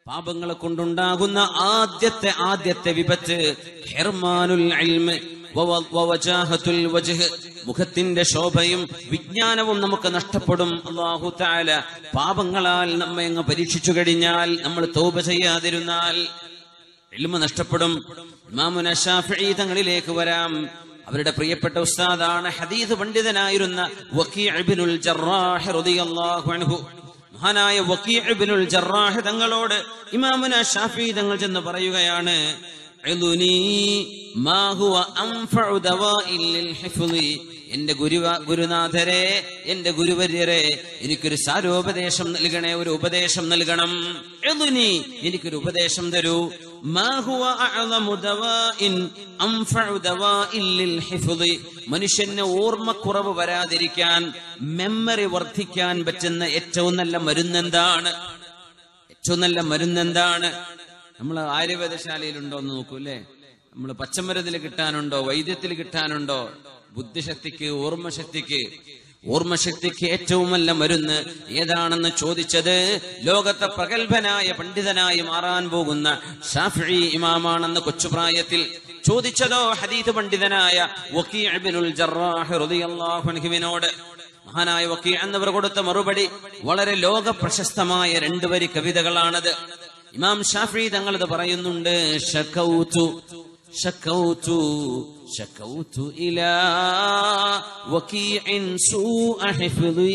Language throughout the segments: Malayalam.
പാപങ്ങളെ കൊണ്ടുണ്ടാകുന്ന ആദ്യത്തെ ആദ്യത്തെ വിപത്ത് ഹെർമാനുൽ ഇൽമ് വവ- വവജാഹത്തുൽ വജ്ഹ്. മുഖത്തിന്റെ ശോഭയും വിജ്ഞാനവും നമുക്ക് നഷ്ടപ്പെടും അള്ളാഹു താല പാപങ്ങളാൽ നമ്മെ അങ്ങ് പരീക്ഷിച്ചു കഴിഞ്ഞാൽ നമ്മൾ തോപ ചെയ്യാതിരുന്നാൽ ഇൽമ നഷ്ടപ്പെടും ഇമാമുന ഷാഫിഈ തങ്ങളിലേക്ക് വരാം അവരുടെ പ്രിയപ്പെട്ട ഉസ്താദാണ് ഹദീസ് പണ്ഡിതനായിരുന്ന വക്കീഅ് ഇബ്നുൽ ജറാഹ് റളിയല്ലാഹു അൻഹു മഹാനായ വക്കീഅ് ഇബ്നുൽ ജറാഹ് തങ്ങളോട് ഇമാമുന ഷാഫിഈ തങ്ങൾ ചെന്ന് പറയുകയാണ് ഇളുനി മാ ഹുവ അൻഫഉ ദവാഇൻ ലിൽ ഹിഫ്ളി എന്റെ ഗുരുവ ഗുരുനാഥരെ എന്റെ ഗുരുവര്യരെ എനിക്കൊരു സാരോപദേശം നൽകണേ ഒരു ഉപദേശം നൽകണം ഇളുനി എനിക്കൊരു ഉപദേശം തരൂ മാ ഹുവ അഅളമു ദവാഇൻ അൻഫഉ ദവാഇൻ ലിൽ ഹിഫ്ളി മനുഷ്യന് ഓർമ്മക്കുറവ് വരാതിരിക്കാൻ മെമ്മറി വർദ്ധിക്കാൻ പറ്റുന്ന ഏറ്റവും നല്ല മരുന്നെന്താണ് ഏറ്റവും നല്ല മരുന്നെന്താണ് നമ്മൾ ആയുർവേദശാലയിലുണ്ടോ എന്ന് നോക്കൂ അല്ലേ നമ്മൾ പച്ചമരുന്നിൽ കിട്ടാനുണ്ടോ വൈദ്യത്തിൽ കിട്ടാനുണ്ടോ ബുദ്ധിശക്തിക്ക് ഓർമ്മശക്തിക്ക് ഓർമ്മശക്തിക്ക് ഏറ്റവും നല്ല മരുന്ന് ഏതാണെന്ന് ചോദിച്ചത് ലോകത്തെ പ്രഗത്ഭനായ പണ്ഡിതനായി മാറാൻ പോകുന്ന ഷാഫി ഇമാമാണെന്ന് കൊച്ചുപ്രായത്തിൽ ചോദിച്ചതോ ഹദീദ് പണ്ഡിതനായ വക്കീഅ് ഇബ്നുൽ ജറാഹ് റളിയല്ലാഹു അൻഹുവിനോട് മഹാനായ വക്കീ എന്നവർ കൊടുത്ത മറുപടി വളരെ ലോക പ്രശസ്തമായ രണ്ടു വരി കവിതകളാണത് ഇമാം ഷാഫി തങ്ങൾ ഇത് പറയുന്നുണ്ട് ഷക്കൗതു ഷക്കൗതു ഷക്കൗതു ഇലാ വക്കീഇൻ സൂഅ ഹിഫ്ളി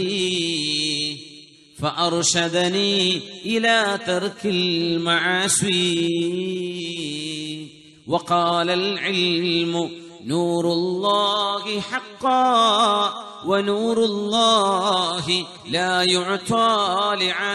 فأرشدني إلى ترك المعاصي وقال العلم نور الله حقا ونور الله لا يعطى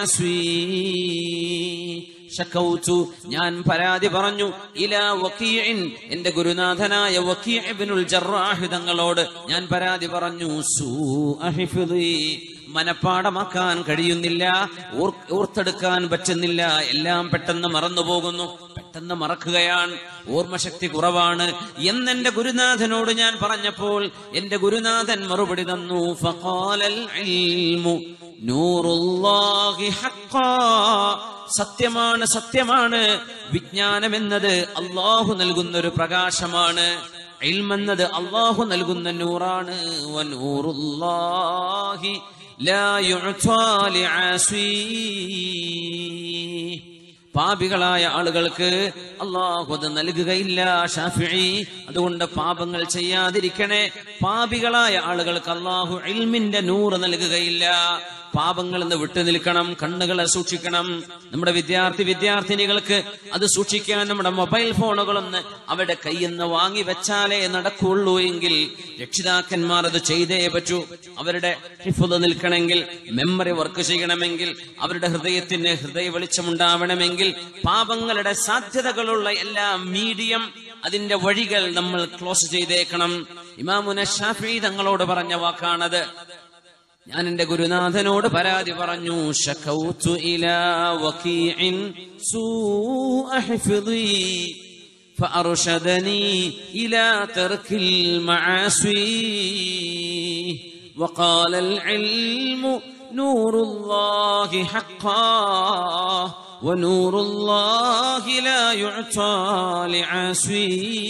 لعاصي ഷക്കൗതു ഞാൻ പരാതി പറഞ്ഞു ഇലാ വക്കീഇൻ എന്റെ ഗുരുനാഥനായ വക്കീഇ ഇബ്നുൽ ജറാഹ് തങ്ങളോട് ഞാൻ പരാതി പറഞ്ഞു സൂ അഹിഫ്ളി മനപ്പാടമാക്കാൻ കഴിയുന്നില്ല ഓർ- ഓർത്തെടുക്കാൻ പറ്റുന്നില്ല എല്ലാം പെട്ടെന്ന് മറന്നു പോകുന്നു പെട്ടെന്ന് മറക്കുകയാണ് ഓർമ്മശക്തി കുറവാണ് എന്നെന്റെ ഗുരുനാഥനോട് ഞാൻ പറഞ്ഞപ്പോൾ എന്റെ ഗുരുനാഥൻ മറുപടി തന്നു ഫഖാലൽ ഇൽമു നൂറുല്ലാഹി ഹഖാ സത്യമാണ് സത്യമാണ് വിജ്ഞാനം എന്നത് അള്ളാഹു നൽകുന്ന ഒരു പ്രകാശമാണ് ഇൽമെന്നത് അള്ളാഹു നൽകുന്ന നൂറാണ് വനൂറുല്ലാഹി ലാ യുഅ്താ ലിആസി പാപികളായ ആളുകൾക്ക് അള്ളാഹു അത് നൽകുകയില്ല ഷാഫിഈ അതുകൊണ്ട് പാപങ്ങൾ ചെയ്യാതിരിക്കണേ പാപികളായ ആളുകൾക്ക് അള്ളാഹു ഇൽമിന്റെ നൂറ് നൽകുകയില്ല പാപങ്ങൾ നിന്ന് വിട്ടു നിൽക്കണം കണ്ണുകളെ സൂക്ഷിക്കണം നമ്മുടെ വിദ്യാർത്ഥി വിദ്യാർത്ഥിനികൾക്ക് അത് സൂക്ഷിക്കാൻ നമ്മുടെ മൊബൈൽ ഫോണുകളൊന്ന് അവരുടെ കയ്യിൽ നിന്ന് വാങ്ങി വെച്ചാലേ നടക്കുള്ളൂ എങ്കിൽ രക്ഷിതാക്കന്മാർ അത് ചെയ്തേ പറ്റൂ അവരുടെ ഹിഫുദ് നിൽക്കണമെങ്കിൽ മെമ്മറി വർക്ക് ചെയ്യണമെങ്കിൽ അവരുടെ ഹൃദയത്തിന് ഹൃദയ വെളിച്ചമുണ്ടാവണമെങ്കിൽ പാപങ്ങളുടെ സാധ്യതകളുള്ള എല്ലാ മീഡിയം അതിന്റെ വഴികൾ നമ്മൾ ക്ലോസ് ചെയ്തേക്കണം ഇമാമുന ഷാഫി തങ്ങളോട് പറഞ്ഞ വാക്കാണത് ഞാൻ എന്റെ ഗുരുനാഥനോട് പരാതി പറഞ്ഞു ഷക്കൗതു ഇലാ വകീഇൻ സൂഅ ഹിഫ്ളി فأرشدني إلى ترك المعاصي وقال العلم نور الله حقا ونور الله لا يعطى لعاصي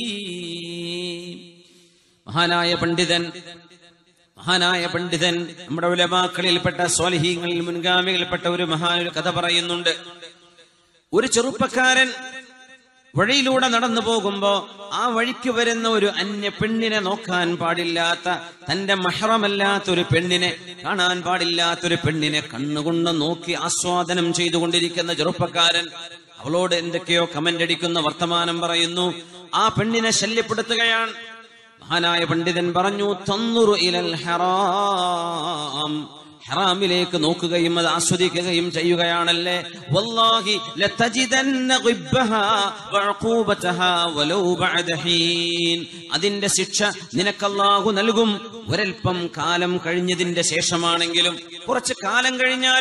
മഹാനായ പണ്ഡിതൻ മഹാനായ പണ്ഡിതൻ നമ്മുടെ ഉലമാക്കളിൽപ്പെട്ട സ്വാലിഹീങ്ങളിൽ മുൻഗാമികളിൽപ്പെട്ട ഒരു മഹാനൊരു കഥ പറയുന്നുണ്ട് ഒരു ചെറുപ്പക്കാരൻ വഴിയിലൂടെ നടന്നു പോകുമ്പോ ആ വഴിക്ക് വരുന്ന ഒരു അന്യ പെണ്ണിനെ നോക്കാൻ പാടില്ലാത്ത തന്റെ മഹറമല്ലാത്ത ഒരു പെണ്ണിനെ കാണാൻ പാടില്ലാത്ത ഒരു പെണ്ണിനെ കണ്ണുകൊണ്ട് നോക്കി ആസ്വാദനം ചെയ്തുകൊണ്ടിരിക്കുന്ന ചെറുപ്പക്കാരൻ അവളോട് എന്തൊക്കെയോ കമന്റ് അടിക്കുന്ന വർത്തമാനം പറയുന്നു ആ പെണ്ണിനെ ശല്യപ്പെടുത്തുകയാണ് മഹാനായ പണ്ഡിതൻ പറഞ്ഞു തന്നുറു ഇലൽ ഹറാം ഹറാമിലേക്ക് നോക്കുകയും അത് ആസ്വദിക്കുകയും ചെയ്യുകയാണല്ലേ വല്ലാഹി ലതജിദന്ന ഗിബ്ബഹാ വഅഖൂബതഹാ വലൗ ബഅദ ഹീൻ അതിന്റെ ശിക്ഷ നിനക്കല്ലാഹു നൽകും ഒരൽപ്പം കാലം കഴിഞ്ഞതിന്റെ ശേഷമാണെങ്കിലും കുറച്ച് കാലം കഴിഞ്ഞാലും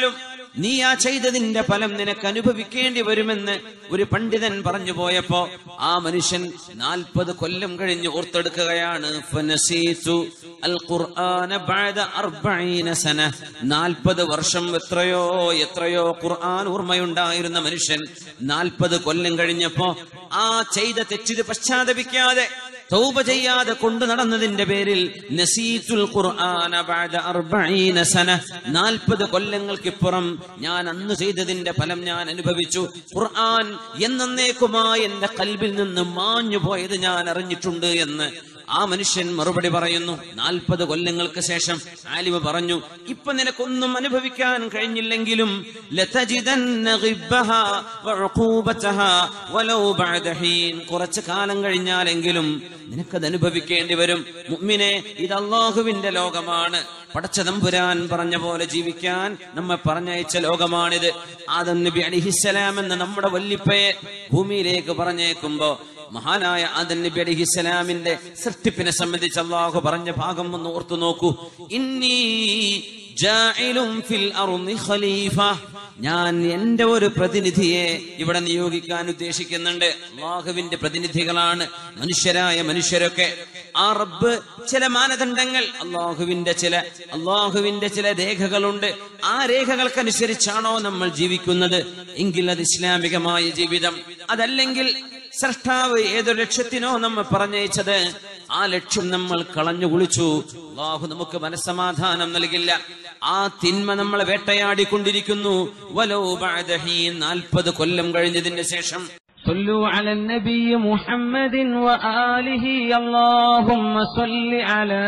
നീ ആ ചെയ്തതിന്റെ ഫലം നിനക്ക് അനുഭവിക്കേണ്ടി വരുമെന്ന് ഒരു പണ്ഡിതൻ പറഞ്ഞു പോയപ്പോ ആ മനുഷ്യൻ നാൽപ്പത് കൊല്ലം കഴിഞ്ഞ് ഓർത്തെടുക്കുകയാണ് ഫനസീതു അൽ ഖുർആന ബഅദ അർബഈന സന നാൽപ്പത് വർഷം എത്രയോ എത്രയോ ഖുർആൻ ഓർമ്മയുണ്ടായിരുന്ന മനുഷ്യൻ നാൽപ്പത് കൊല്ലം കഴിഞ്ഞപ്പോ ആ ചെയ്ത തെറ്റിന് പശ്ചാത്തപിക്കാതെ തൗബ ചെയ്യാതെ കൊണ്ടു നടന്നതിന്റെ പേരിൽ നസീത്തുൽ ഖുർആന ബഅദ അർബഈന സന 40 കൊല്ലങ്ങൾക്കിപ്പുറം ഞാൻ അന്ന് ചെയ്തതിന്റെ ഫലം ഞാൻ അനുഭവിച്ചു ഖുർആൻ എന്നേക്കുമായി എന്റെ കൽബിൽ നിന്ന് മാഞ്ഞു പോയത് ഞാൻ അറിഞ്ഞിട്ടുണ്ട് എന്ന് ആ മനുഷ്യൻ മറുപടി പറയുന്നു നാൽപ്പത് കൊല്ലങ്ങൾക്ക് ശേഷം ആലിമ പറഞ്ഞു ഇപ്പൊ നിനക്കൊന്നും അനുഭവിക്കാൻ കഴിഞ്ഞില്ലെങ്കിലും ലതജിദന്ന ഗിബ്ബഹ വഉഖൂബതഹ വലൗ ബഅദ ഹീൻ കുറച്ച് കാലം കഴിഞ്ഞാലെങ്കിലും നിനക്കത് അനുഭവിക്കേണ്ടി വരും മുഅ്മിനെ ഇത് അള്ളാഹുവിന്റെ ലോകമാണ് പടച്ച തമ്പുരാൻ പറഞ്ഞ പോലെ ജീവിക്കാൻ നമ്മെ പറഞ്ഞയച്ച ലോകമാണിത് ആദം നബി അലിഹിസ്സലാം എന്ന നമ്മുടെ വല്ലിപ്പയെ ഭൂമിയിലേക്ക് പറഞ്ഞേക്കുമ്പോ മഹാനായ ആദൻ നബി അലിഹിസ്സലാമിന്റെ സൃഷ്ടിപ്പിനെ സംബന്ധിച്ച് അള്ളാഹു പറഞ്ഞ ഭാഗം ഒന്ന് ഓർത്തു നോക്കൂ ഇന്നീ ജാഇലും ഫിൽ അർളി ഖലീഫ ഞാൻ എന്റെ ഒരു പ്രതിനിധിയെ ഇവിടെ നിയോഗിക്കാൻ ഉദ്ദേശിക്കുന്നുണ്ട് അള്ളാഹുവിന്റെ പ്രതിനിധികളാണ് മനുഷ്യരായ മനുഷ്യരൊക്കെ ആ റബ്ബ് ചില മാനദണ്ഡങ്ങൾ അള്ളാഹുവിന്റെ ചില അള്ളാഹുവിന്റെ ചില രേഖകളുണ്ട് ആ രേഖകൾക്കനുസരിച്ചാണോ നമ്മൾ ജീവിക്കുന്നത് എങ്കിൽ അത് ഇസ്ലാമികമായ ജീവിതം അതല്ലെങ്കിൽ സൃഷ്ടാവ് ഏതൊരു ലക്ഷ്യത്തിനോ നമ്മെ പറഞ്ഞയച്ചത് ആ ലക്ഷ്യം നമ്മൾ കളഞ്ഞു കുളിച്ചു അള്ളാഹു നമുക്ക് മനസ്സമാധാനം നൽകില്ല ആ തിന്മ നമ്മളെ വേട്ടയാടിക്കൊണ്ടിരിക്കുന്നു വലോ നാൽപ്പത് കൊല്ലം കഴിഞ്ഞതിന് ശേഷം صلوا على النبي محمد وآله اللهم صل على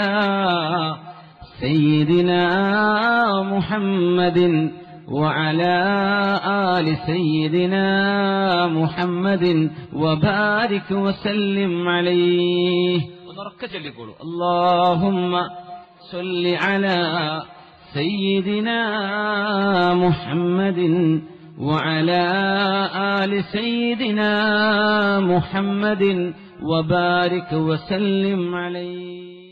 سيدنا محمد وعلى آل سيدنا محمد وبارك وسلم عليه اللهم صل على سيدنا محمد وعلى آل سيدنا محمد وبارك وسلم عليه